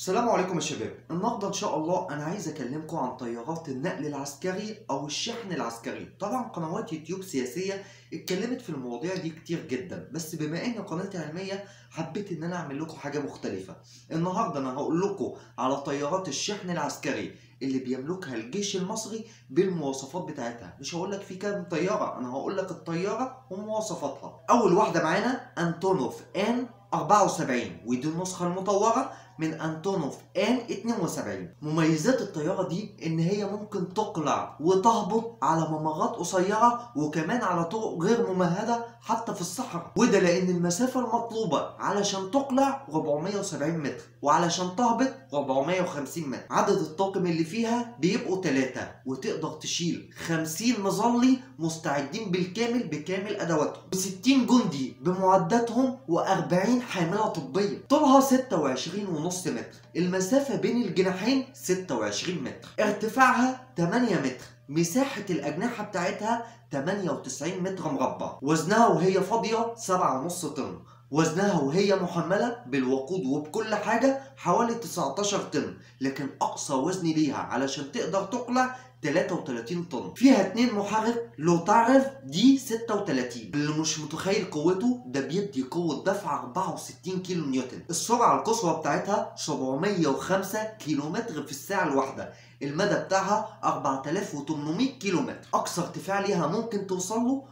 السلام عليكم يا شباب النهارده ان شاء الله انا عايز اكلمكم عن طيارات النقل العسكري او الشحن العسكري طبعا قنوات يوتيوب سياسيه اتكلمت في المواضيع دي كتير جدا بس بما ان قناتي علميه حبيت ان انا اعمل لكم حاجه مختلفه النهارده انا هقول لكم على طيارات الشحن العسكري اللي بيملكها الجيش المصري بالمواصفات بتاعتها مش هقول لك في كام طياره انا هقول لك الطياره ومواصفاتها اول واحده معانا انتونوف ان 74 ودي النسخه المطوره من انتونوف ان 72 مميزات الطياره دي ان هي ممكن تقلع وتهبط على ممرات قصيره وكمان على طرق غير ممهده حتى في الصحراء وده لان المسافه المطلوبه علشان تقلع 470 متر وعلشان تهبط 450 متر عدد الطاقم اللي فيها بيبقوا ثلاثة وتقدر تشيل 50 مظلي مستعدين بالكامل بكامل ادواتهم و60 جندي بمعداتهم و40 حامله طبيه طولها 26 ونص متر المسافه بين الجناحين 26 متر ارتفاعها 8 متر مساحة الأجنحة بتاعتها 98 متر مربع وزنها وهي فاضية 7.5 طن وزنها وهي محملة بالوقود وبكل حاجة حوالي 19 طن لكن أقصى وزن ليها علشان تقدر تقلع 33 طن فيها اتنين محرك لو تعرف دي 36 اللي مش متخيل قوته ده بيدي قوة دفع 64 كيلو نيوتن السرعة القصوى بتاعتها 705 كيلومتر في الساعة الواحدة المدى بتاعها 4800 كيلومتر اقصى ارتفاع ليها ممكن توصل له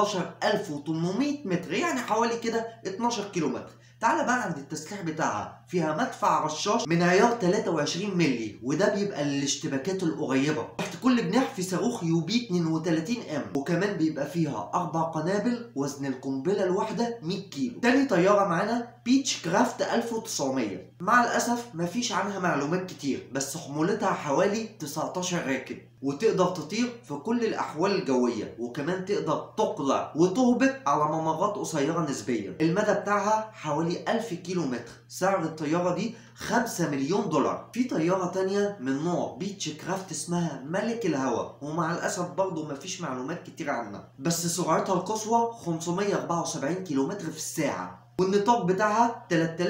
11800 متر يعني حوالي كده 12 كيلومتر تعال بقى عند التسليح بتاعها فيها مدفع رشاش من عيار 23 مللي وده بيبقى للاشتباكات القريبه تحت كل جناح في صاروخ يو بي 32 ام وكمان بيبقى فيها اربع قنابل وزن القنبله الواحده 100 كيلو تاني طياره معانا بيتش كرافت 1900 مع الاسف مفيش عنها معلومات كتير بس حمولتها حوالي 19 راكب وتقدر تطير في كل الاحوال الجويه وكمان تقدر تقلع وتهبط على ممرات قصيره نسبيا المدى بتاعها حوالي 1000 كيلو متر سعر الطياره دي 5 مليون دولار في طياره تانية من نوع بيتش كرافت اسمها ملك الهواء ومع الاسف برضه مفيش معلومات كتير عنها بس سرعتها القصوى 574 كيلو متر في الساعه والنطاق بتاعها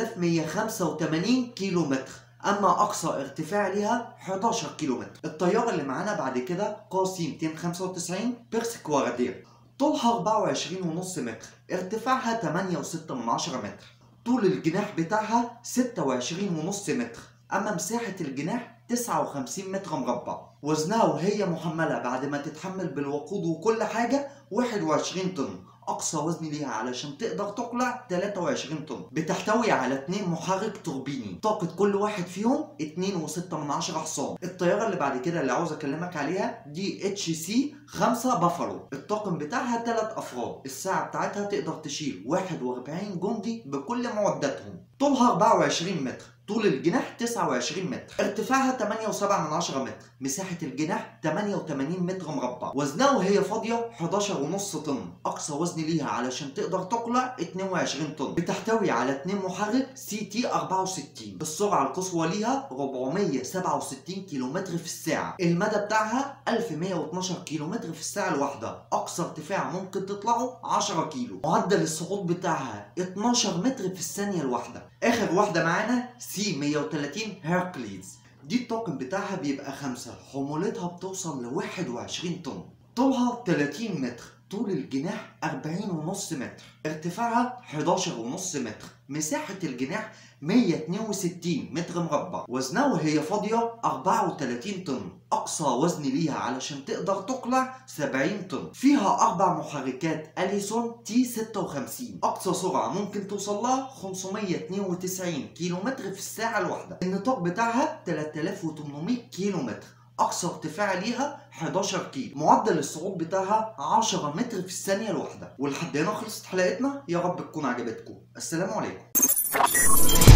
3185 كيلو متر اما اقصى ارتفاع ليها 11 كيلومتر الطياره اللي معانا بعد كده قاسي 295 بيرسك وردير طولها 24.5 متر ارتفاعها 8.6 متر طول الجناح بتاعها 26.5 متر اما مساحه الجناح 59 متر مربع وزنها وهي محمله بعد ما تتحمل بالوقود وكل حاجه 21 طن اقصى وزن ليها علشان تقدر تقلع 23 طن بتحتوي على اتنين محرك توربيني طاقة كل واحد فيهم 2.6 من عشرة حصان الطيارة اللي بعد كده اللي عاوز اكلمك عليها دي اتش سي 5 بافالو الطاقم بتاعها 3 افراد الساعة بتاعتها تقدر تشيل 41 جندي بكل معداتهم طولها 24 متر طول الجناح 29 متر ارتفاعها 8.7 من 10 متر مساحة الجناح 88 متر مربع وزنها وهي فاضية 11.5 طن أقصى وزن ليها علشان تقدر تقلع 22 طن بتحتوي على اتنين محرك سي تي 64 السرعة القصوى ليها 467 كيلومتر في الساعة المدى بتاعها 1112 كيلومتر في الساعة الواحدة أقصى ارتفاع ممكن تطلعه 10 كيلو معدل الصعود بتاعها 12 متر في الثانية الواحدة آخر واحدة معانا سي 130 هيركليز دي الطاقم بتاعها بيبقى خمسة حمولتها بتوصل ل 21 طن طولها 30 متر طول الجناح 40 ونص متر ارتفاعها 11 ونص متر مساحة الجناح 162 متر مربع وزنها وهي فاضية 34 طن أقصى وزن ليها علشان تقدر تقلع 70 طن فيها أربع محركات أليسون تي 56 أقصى سرعة ممكن توصل لها 592 كيلو متر في الساعة الواحدة النطاق بتاعها 3800 كيلو متر اقصى ارتفاع ليها 11 كيلو معدل الصعود بتاعها 10 متر في الثانيه الواحده ولحد هنا خلصت حلقتنا يا رب تكون عجبتكم السلام عليكم